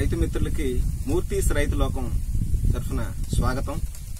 రైతు మిత్రులకి మూర్తీస్ రైతు లోకం తరఫున స్వాగతం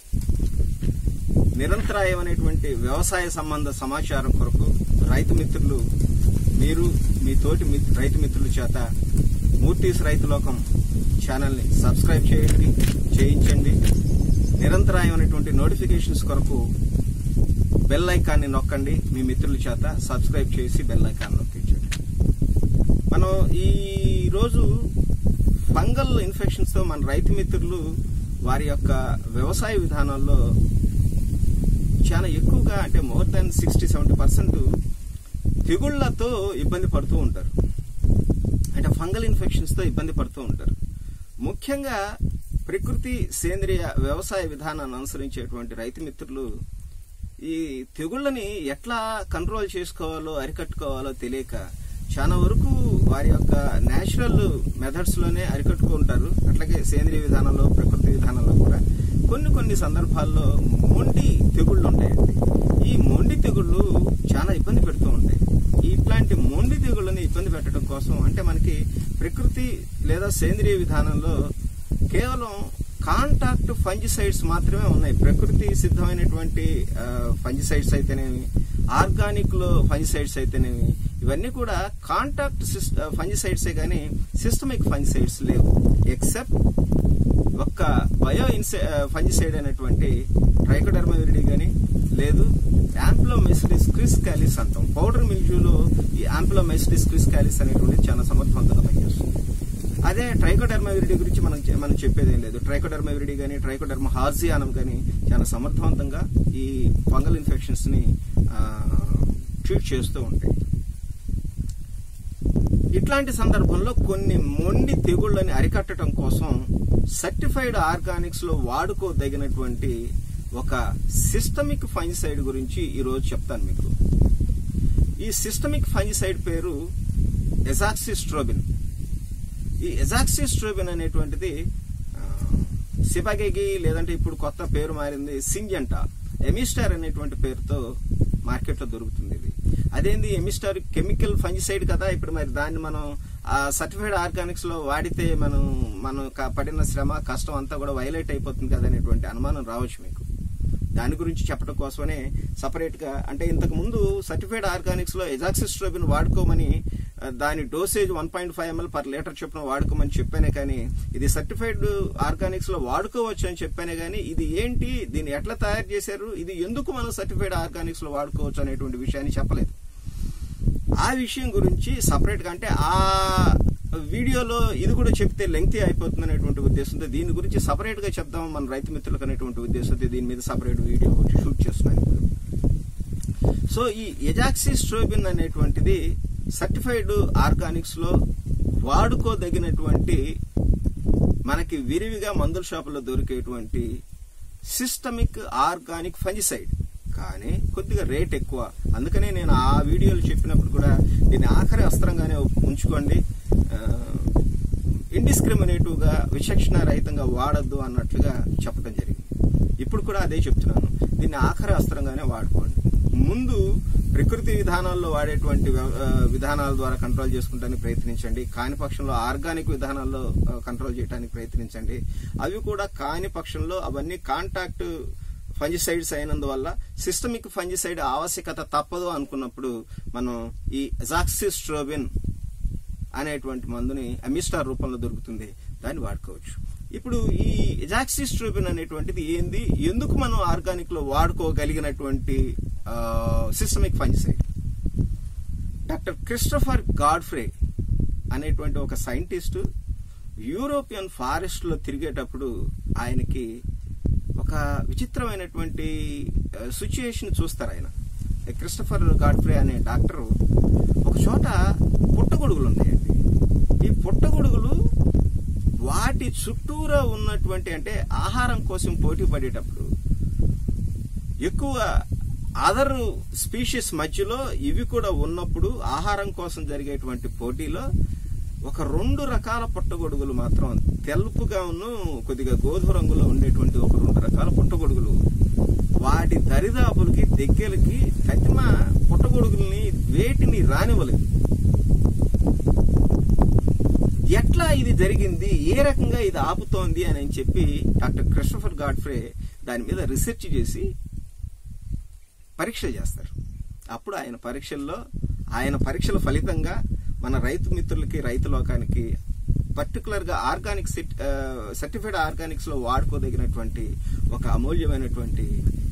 నిరంతరాయమైనటువంటి వ్యవసాయ సంబంధ సమాచారం కొరకు రైతు మిత్రులు మీరు మీ తోటి మిత్- రైతు మిత్రుల చేత మూర్తీస్ రైతు లోకం ఛానల్ని సబ్స్క్రైబ్ చేయండి చేయించండి నిరంతరాయమైనటువంటి నోటిఫికేషన్స్ కొరకు బెల్ ఐకాన్ని నొక్కండి మీ మిత్రుల చేత సబ్స్క్రైబ్ చేసి బెల్ ఐకాన్ నొక్కించండి మనం ఈ రోజు ఫంగల్ ఇన్ఫెక్షన్స్ తో మన రైతు మిత్రులు వారి యొక్క వ్యవసాయ విధానాల్లో చాలా ఎక్కువగా అంటే more than sixty seventy percent తెగుళ్లతో ఇబ్బంది పడుతూ ఉంటారు అంటే ఫంగల్ ఇన్ఫెక్షన్స్ తో ఇబ్బంది పడుతూ ఉంటారు ముఖ్యంగా ప్రకృతి సేంద్రియ వ్యవసాయ విధానాన్ని అనుసరించేటువంటి రైతు మిత్రులు ఈ తెగుళ్ళని ఎట్లా కంట్రోల్ చేసుకోవాలో అరికట్టుకోవాలో తెలియక చాలా వరకు వారి యొక్క నేచురల్ మెథడ్స్ లోనే అరికట్టుకుంటారు అట్లాగే సేంద్రియ విధానంలో ప్రకృతి విధానంలో కూడా కొన్ని కొన్ని సందర్భాల్లో మొండి తెగుళ్ళు ఉంటాయండి ఈ మొండి తెగుళ్ళు చాలా ఇబ్బంది పెడుతూ ఉంటాయి ఇట్లాంటి మొండి తెగుళ్ళని ఇబ్బంది పెట్టడం కోసం అంటే మనకి ప్రకృతి లేదా సేంద్రియ విధానంలో కేవలం కాంటాక్ట్ ఫంజిసైడ్స్ మాత్రమే ఉన్నాయి ప్రకృతి సిద్ధమైనటువంటి ఫంజిసైడ్స్ అయితేనేమి ఆర్గానిక్ లో ఫంజిసైడ్స్ అయితేనేమి ఇవన్నీ కూడా కాంటాక్ట్ ఫంజిసైడ్సే కానీ సిస్టమిక్ ఫంజిసైడ్స్ లేవు ఎక్సెప్ట్ ఒక్క బయో ఇన్సై ఫంజిసైడ్ అయినటువంటి ట్రైకోడర్మా విరిడి గాని లేదు యాంప్లోమెసిడిస్ క్రిస్ క్యాలిస్ అంటాం పౌడర్ మిల్జూలో ఈ యాంప్లోమెసిడిస్ క్రిస్ క్యాలిస్ అనేటువంటి చాలా సమర్థవంతంగా పనిచేస్తుంది అదే ట్రైకోడర్మా విరిడి గురించి మనం చె- మనం చెప్పేది ఏం లేదు ట్రైకోడర్మా విరిడి గానీ ట్రైకోడర్మా హార్జియానం గానీ చాలా సమర్థవంతంగా ఈ ఫంగల్ ఇన్ఫెక్షన్స్ ని ట్రీట్ చేస్తూ ఉంటాయి ఇట్లాంటి సందర్భంలో కొన్ని మొండి తెగుళ్ళని అరికట్టడం కోసం సర్టిఫైడ్ ఆర్గానిక్స్ లో వాడుకోదగినటువంటి ఒక సిస్టమిక్ ఫంజిసైడ్ గురించి ఈ రోజు చెప్తాను మీకు ఈ సిస్టమిక్ ఫంజిసైడ్ పేరు ఎజాక్సిస్ట్రోబిన్ ఈ ఎజాక్సిస్ట్రోబిన్ అనేటువంటిది సిబగేగి లేదంటే ఇప్పుడు కొత్త పేరు మారింది సింజంటా ఎమిస్టార్ అనేటువంటి పేరుతో మార్కెట్ లో దొరుకుతుంది ఇది అదేంది ఎమిస్టార్ కెమికల్ ఫంజిసైడ్ కదా ఇప్పుడు మరి దాన్ని మనం సర్టిఫైడ్ ఆర్గానిక్స్ లో వాడితే మనం మనం క- పడిన శ్రమ కష్టం అంతా కూడా వైలేట్ అయిపోతుంది కదా అనేటువంటి అనుమానం రావచ్చు మీకు దాని గురించి చెప్పడం కోసమనే సపరేట్ గా అంటే ఇంతకు ముందు సర్టిఫైడ్ ఆర్గానిక్స్ లో ఎజాక్సిస్ట్రోబిన్ వాడుకోమని ఆ, దాని dosage one point five ml per litre చొప్పున వాడుకోమని చెప్పానే కానీ ఇది సర్టిఫైడ్ ఆర్గానిక్స్ లో వాడుకోవచ్చు అని చెప్పానే కానీ ఇది ఏంటి దీన్ని ఎట్లా తయారు చేశారు ఇది ఎందుకు మనం సర్టిఫైడ్ ఆర్గానిక్స్ లో వాడుకోవచ్చు అనేటువంటి విషయాన్ని చెప్పలేదు ఆ విషయం గురించి సపరేట్ గా అంటే ఆ వీడియోలో ఇది కూడా చెప్తే లెంగ్తీ అయిపోతుంది అనేటువంటి ఉద్దేశంతో దీని గురించి సపరేట్ గా చెప్దాం మన రైతు మిత్రులకు అనేటువంటి ఉద్దేశంతో దీని మీద సపరేట్ వీడియో ఒకటి షూట్ చేస్తున్నాను ఇప్పుడు సో ఈ ఎజాక్సిస్ట్రోబిన్ అనేటువంటిది సర్టిఫైడ్ ఆర్గానిక్స్ లో వాడుకోదగినటువంటి మనకి విరివిగా మందుల షాపుల్లో దొరికేటువంటి సిస్టమిక్ ఆర్గానిక్ ఫంజిసైడ్ కానీ కొద్దిగా రేట్ ఎక్కువ అందుకనే నేను ఆ వీడియోలు చెప్పినప్పుడు కూడా దీన్ని ఆఖరి అస్త్రంగానే ఉంచుకోండి ఇండిస్క్రిమినేటివ్ గా విచక్షణ రహితంగా వాడద్దు అన్నట్లుగా చెప్పడం జరిగింది ఇప్పుడు కూడా అదే చెప్తున్నాను దీన్ని ఆఖరి అస్త్రంగానే వాడుకోండి ముందు ప్రకృతి విధానాల్లో వాడేటువంటి వ్య- ఆ, విధానాల ద్వారా కంట్రోల్ చేసుకుంటానికి ప్రయత్నించండి కాని పక్షంలో ఆర్గానిక్ విధానాల్లో ఆ, కంట్రోల్ చేయడానికి ప్రయత్నించండి అవి కూడా కాని పక్షంలో అవన్నీ కాంటాక్ట్ ఫంజిసైడ్స్ అయినందువల్ల సిస్టమిక్ ఫంజిసైడ్ ఆవశ్యకత తప్పదు అనుకున్నప్పుడు మనం ఈ ఎజాక్సిస్ట్రోబిన్ అనేటువంటి మందుని అమిస్టార్ రూపంలో దొరుకుతుంది దాన్ని వాడుకోవచ్చు ఇప్పుడు ఈ ఎజాక్సిస్ట్రోబిన్ అనేటువంటిది ఏంది ఎందుకు మనం ఆర్గానిక్ లో వాడుకోగలిగినటువంటి systemic fungicide Doctor Christopher Godfrey అనేటువంటి ఒక సైంటిస్ట్ యూరోపియన్ ఫారెస్ట్ లో తిరిగేటప్పుడు ఆయనకి ఒక విచిత్రమైనటువంటి సిచ్యుయేషన్ చూస్తారు ఆయన ఈ క్రిస్టఫర్ గాడ్ఫ్రే అనే డాక్టర్ ఒక చోట పుట్టగొడుగులు ఉన్నాయండి ఈ పుట్టగొడుగులు వాటి చుట్టూరా ఉన్నటువంటి అంటే ఆహారం కోసం పోటీ పడేటప్పుడు ఎక్కువ అదర్ స్పీషీస్ మధ్యలో ఇవి కూడా ఉన్నప్పుడు ఆహారం కోసం జరిగేటువంటి పోటీలో ఒక రెండు రకాల పుట్టగొడుగులు మాత్రం తెలుపుగా ఉన్న కొద్దిగా గోధుమ రంగులో ఉండేటువంటి ఒక రెండు రకాల పుట్టగొడుగులు వాటి దరిదాపులకి దగ్గరకి కతిమ పుట్టగొడుగుల్ని వేటిని రానివ్వలేదు ఎట్లా ఇది జరిగింది ఏ రకంగా ఇది ఆపుతోంది అని చెప్పి డాక్టర్ క్రిస్టఫర్ గాడ్ఫ్రే దాని మీద రీసెర్చ్ చేసి పరీక్షలు చేస్తారు అప్పుడు ఆయన పరీక్షల్లో ఆయన పరీక్షల ఫలితంగా మన రైతు మిత్రులకి రైతు లోకానికి పర్టికులర్ గా ఆర్గానిక్ సర్టిఫైడ్ ఆర్గానిక్స్ లో వాడుకోదగినటువంటి ఒక అమూల్యమైనటువంటి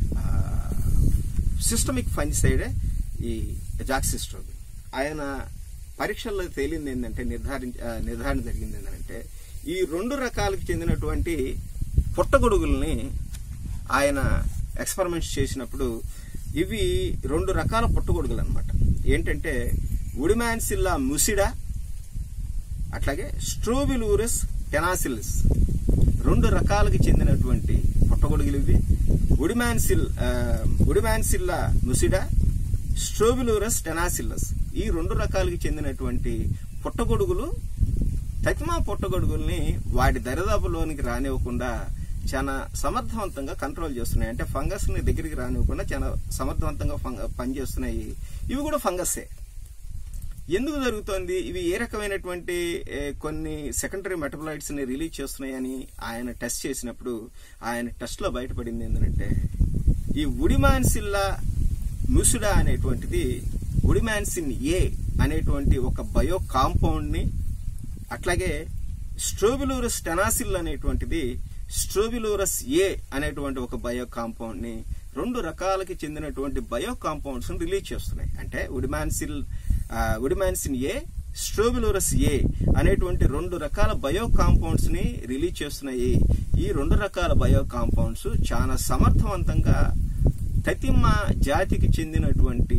సిస్టమిక్ ఫంజిసైడే ఈ జాక్సిస్ట్రోబిన్ ఆయన పరీక్షల్లో తేలింది ఏంటంటే నిర్ధారించ ఆ, నిర్ధారణ జరిగింది ఏంటంటే ఈ రెండు రకాలకు చెందినటువంటి పుట్టగొడుగుల్ని ఆయన ఎక్స్పెరిమెంట్స్ చేసినప్పుడు ఇవి రెండు రకాల పుట్టగొడుగులు అనమాట ఏంటంటే ఉడిమాన్సిల్లా ముసిడా అట్లాగే స్ట్రోబిలూరస్ టెనాసిలిస్ రెండు రకాలకు చెందినటువంటి పుట్టగొడుగులు ఇవి ఉడిమాన్సిల్ ఆ, ఉడిమాన్సిల్లా ముసిడా స్ట్రోబిలూరస్ టెనాసిల్లస్ ఈ రెండు రకాలకు చెందినటువంటి పుట్టగొడుగులు తతిమా పుట్టగొడుగుల్ని వాటి దరిదాపులోనికి రానివ్వకుండా చాలా సమర్థవంతంగా కంట్రోల్ చేస్తున్నాయి అంటే ఫంగస్ ని దగ్గరికి రానివ్వకుండా చాలా సమర్థవంతంగా ఫంగ- పనిచేస్తున్నాయి ఇవి కూడా ఫంగస్సే ఎందుకు జరుగుతోంది ఇవి ఏ రకమైనటువంటి ఏ, కొన్ని సెకండరీ మెటబలైట్స్ ని రిలీజ్ చేస్తున్నాయని ఆయన టెస్ట్ చేసినప్పుడు ఆయన టెస్ట్ లో బయటపడింది ఏంటంటే ఈ ఉడిమాన్సిల్లా మ్యూసిడా అనేటువంటిది ఉడిమాన్సిన్ ఏ అనేటువంటి ఒక బయో కాంపౌండ్ ని అట్లాగే స్ట్రోబిలూరస్ టెనాసిల్ అనేటువంటిది స్ట్రోబిలూరస్ ఏ అనేటువంటి ఒక బయో కాంపౌండ్ ని రెండు రకాలకి చెందినటువంటి బయో కాంపౌండ్స్ ని రిలీజ్ చేస్తున్నాయి అంటే ఉడిమాన్సిల్ ఆ, ఉడిమాన్సిన్ ఏ స్ట్రోబిలూరస్ ఏ అనేటువంటి రెండు రకాల బయో కాంపౌండ్స్ ని రిలీజ్ చేస్తున్నాయి ఈ రెండు రకాల బయో కాంపౌండ్స్ చాలా సమర్థవంతంగా తతిమ్మ జాతికి చెందినటువంటి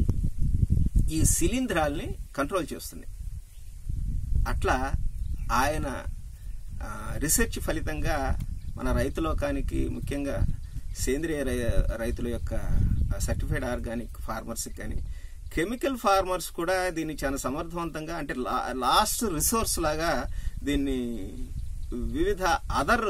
ఈ శిలీంధ్రాల్ని కంట్రోల్ చేస్తున్నాయి అట్లా ఆయన ఆ, రీసెర్చ్ ఫలితంగా మన రైతు లోకానికి ముఖ్యంగా సేంద్రియ రై- రైతుల యొక్క సర్టిఫైడ్ ఆర్గానిక్ ఫార్మర్స్ కానీ కెమికల్ ఫార్మర్స్ కూడా దీన్ని చాలా సమర్థవంతంగా అంటే లా- లాస్ట్ రిసోర్స్ లాగా దీన్ని వివిధ అదర్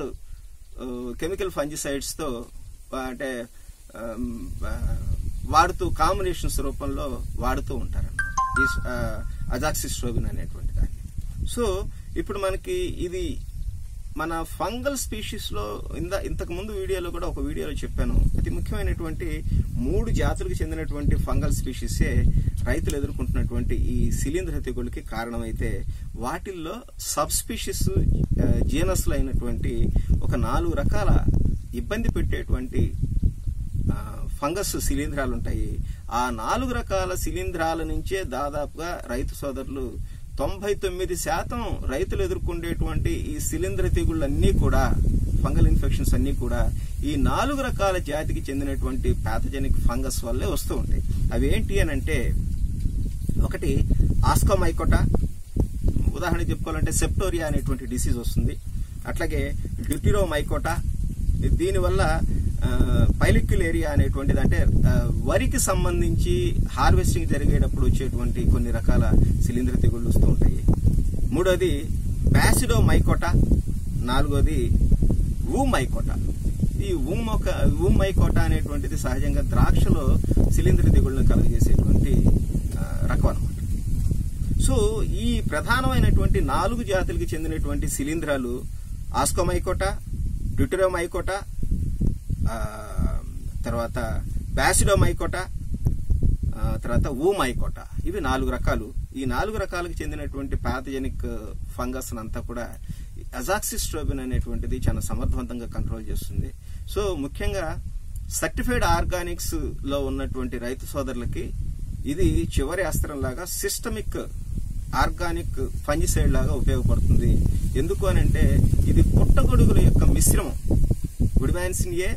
కెమికల్ ఫంజిసైడ్స్ తో ఆ, అంటే ఆమ్, ఆ, వాడుతూ కాంబినేషన్స్ రూపంలో వాడుతూ ఉంటారన్నమాట ఈ అజాక్సిస్ట్రోబిన్ అనేటువంటి దాన్ని సో ఇప్పుడు మనకి ఇది మన ఫంగల్ స్పీషీస్ లో ఇంద ఇంతకు ముందు వీడియోలో కూడా ఒక వీడియోలో చెప్పాను అతి ముఖ్యమైనటువంటి మూడు జాతులకు చెందినటువంటి ఫంగల్ స్పీషీసే రైతులు ఎదుర్కొంటున్నటువంటి ఈ శిలీంధ్ర తెగుళ్ళకి కారణమైతే వాటిల్లో సబ్ స్పీషీస్ జీనస్ అయినటువంటి ఒక నాలుగు రకాల ఇబ్బంది పెట్టేటువంటి ఆ, ఫంగస్ శిలీంధ్రాలు ఉంటాయి ఆ నాలుగు రకాల శిలీంధ్రాల నుంచే దాదాపుగా రైతు సోదరులు తొంభై తొమ్మిది శాతం రైతులు ఎదుర్కొండేటువంటి ఈ శిలీంధ్ర తెగుళ్ళన్నీ కూడా ఫంగల్ ఇన్ఫెక్షన్స్ అన్నీ కూడా ఈ నాలుగు రకాల జాతికి చెందినటువంటి పాథజెనిక్ ఫంగస్ వల్లే వస్తూ ఉంటాయి అవి ఏంటి అని అంటే ఒకటి ఆస్కోమైకోటా ఉదాహరణ చెప్పుకోవాలంటే సెప్టోరియా అనేటువంటి డిసీజ్ వస్తుంది అట్లాగే డ్యూటిరోమైకోటా దీనివల్ల పైలిక్యుల్ ఏరియా అనేటువంటిది అంటే ఆ, వరికి సంబంధించి హార్వెస్టింగ్ జరిగేటప్పుడు వచ్చేటువంటి కొన్ని రకాల శిలీంధ్ర తెగుళ్ళు వస్తూ ఉంటాయి మూడోది ప్యాసిడో మైకోటా నాలుగోది ఊ మైకోటా ఈ ఊమొక ఊ మైకోటా అనేటువంటిది సహజంగా ద్రాక్షలో శిలీంధ్ర తెగుళ్ళను కలుగజేసేటువంటి ఆ, రకం అనమాట సో ఈ ప్రధానమైనటువంటి నాలుగు జాతులకు చెందినటువంటి శిలీంధ్రాలు ఆస్కోమైకోటా డ్యూటరోమైకోటా ఆ, తర్వాత బ్యాసిడోమైకోటా ఆ, తర్వాత ఊమైకోటా ఇవి నాలుగు రకాలు ఈ నాలుగు రకాలకు చెందినటువంటి పాథజెనిక్ ఫంగస్ అంతా కూడా అజాక్సిస్ట్రోబిన్ అనేటువంటిది చాలా సమర్థవంతంగా కంట్రోల్ చేస్తుంది సో ముఖ్యంగా సర్టిఫైడ్ ఆర్గానిక్స్ లో ఉన్నటువంటి రైతు సోదరులకి ఇది చివరి అస్త్రం లాగా సిస్టమిక్ ఆర్గానిక్ ఫంజిసైడ్ లాగా ఉపయోగపడుతుంది ఎందుకు అని అంటే ఇది పుట్టగొడుగుల యొక్క మిశ్రమం గుడిమాన్సిన్ ఏ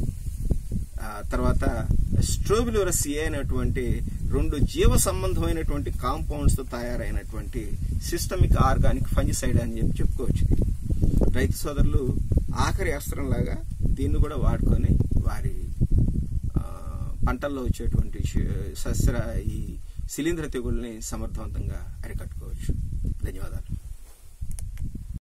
ఆ తర్వాత స్ట్రోబిలోరస్ ఏ అనేటువంటి రెండు జీవ సంబంధమైనటువంటి కాంపౌండ్స్ తో తయారైనటువంటి సిస్టమిక్ ఆర్గానిక్ ఫంజిసైడ్ అని చెప్పి చెప్పుకోవచ్చు రైతు సోదరులు ఆఖరి అస్త్రం లాగా దీన్ని కూడా వాడుకొని వారి ఆ, పంటల్లో వచ్చేటువంటి శ- సస్య ఈ శిలీంధ్ర తెగుల్ని సమర్థవంతంగా అరికట్టుకోవచ్చు ధన్యవాదాలు